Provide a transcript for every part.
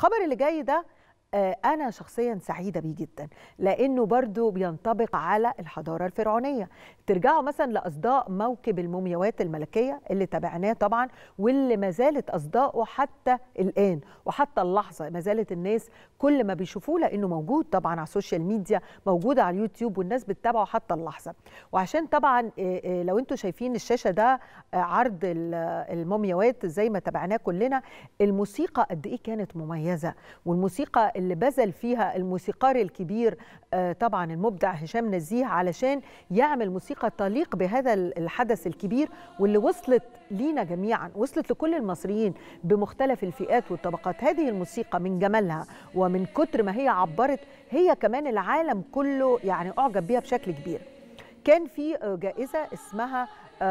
الخبر اللي جاي ده أنا شخصيا سعيدة بيه جدا لأنه برضو بينطبق على الحضارة الفرعونية ترجعوا مثلا لأصداء موكب المومياوات الملكية اللي تابعناه طبعا واللي ما زالت أصداؤه حتى الآن وحتى اللحظة ما زالت الناس كل ما بيشوفوه لأنه موجود طبعا على السوشيال ميديا موجود على اليوتيوب والناس بتتابعه حتى اللحظة وعشان طبعا لو انتم شايفين الشاشة ده عرض المومياوات زي ما تابعناه كلنا الموسيقى قد إيه كانت مميزة والموسيقى اللي بذل فيها الموسيقار الكبير طبعا المبدع هشام نزيه علشان يعمل موسيقى تليق بهذا الحدث الكبير واللي وصلت لينا جميعا وصلت لكل المصريين بمختلف الفئات والطبقات هذه الموسيقى من جمالها ومن كتر ما هي عبرت هي كمان العالم كله يعني اعجب بيها بشكل كبير كان في جائزه اسمها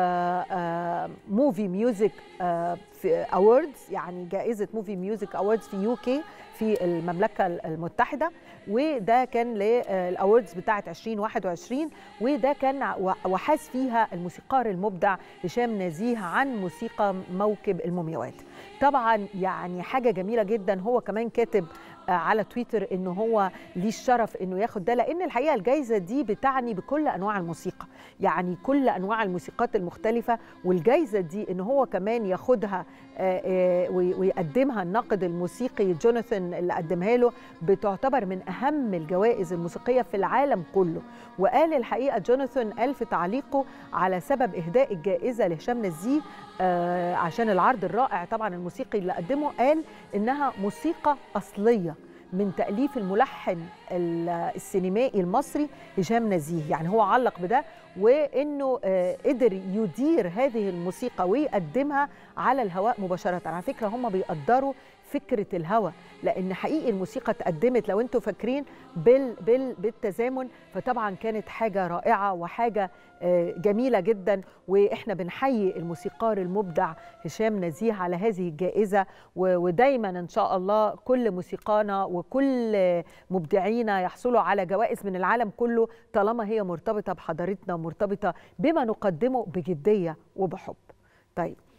موفي ميوزك اووردز يعني جائزه موفي ميوزك اووردز في يو كي في المملكه المتحده وده كان للاووردز بتاعه 2021 وده كان وحاز فيها الموسيقار المبدع هشام نزيه عن موسيقى موكب المومياوات طبعا يعني حاجه جميله جدا هو كمان كاتب على تويتر انه هو ليه الشرف انه ياخد ده لان الحقيقه الجائزه دي بتعني بكل انواع الموسيقى يعني كل انواع الموسيقات المختلفه والجائزه دي ان هو كمان ياخدها ويقدمها الناقد الموسيقي جوناثان اللي قدمها له بتعتبر من اهم الجوائز الموسيقيه في العالم كله وقال الحقيقه جوناثان قال في تعليقه على سبب اهداء الجائزه لهشام نزيه عشان العرض الرائع طبعا الموسيقي اللي قدمه قال انها موسيقى اصليه من تأليف الملحن السينمائي المصري هشام نزيه يعني هو علق بده وانه قدر يدير هذه الموسيقى ويقدمها على الهواء مباشره على فكره هم بيقدروا فكره الهوى لان حقيقي الموسيقى اتقدمت لو انتم فاكرين بال بال بالتزامن فطبعا كانت حاجه رائعه وحاجه جميله جدا واحنا بنحيي الموسيقار المبدع هشام نزيه على هذه الجائزه ودايما ان شاء الله كل موسيقانا وكل مبدعينا يحصلوا على جوائز من العالم كله طالما هي مرتبطه بحضارتنا ومرتبطه بما نقدمه بجديه وبحب طيب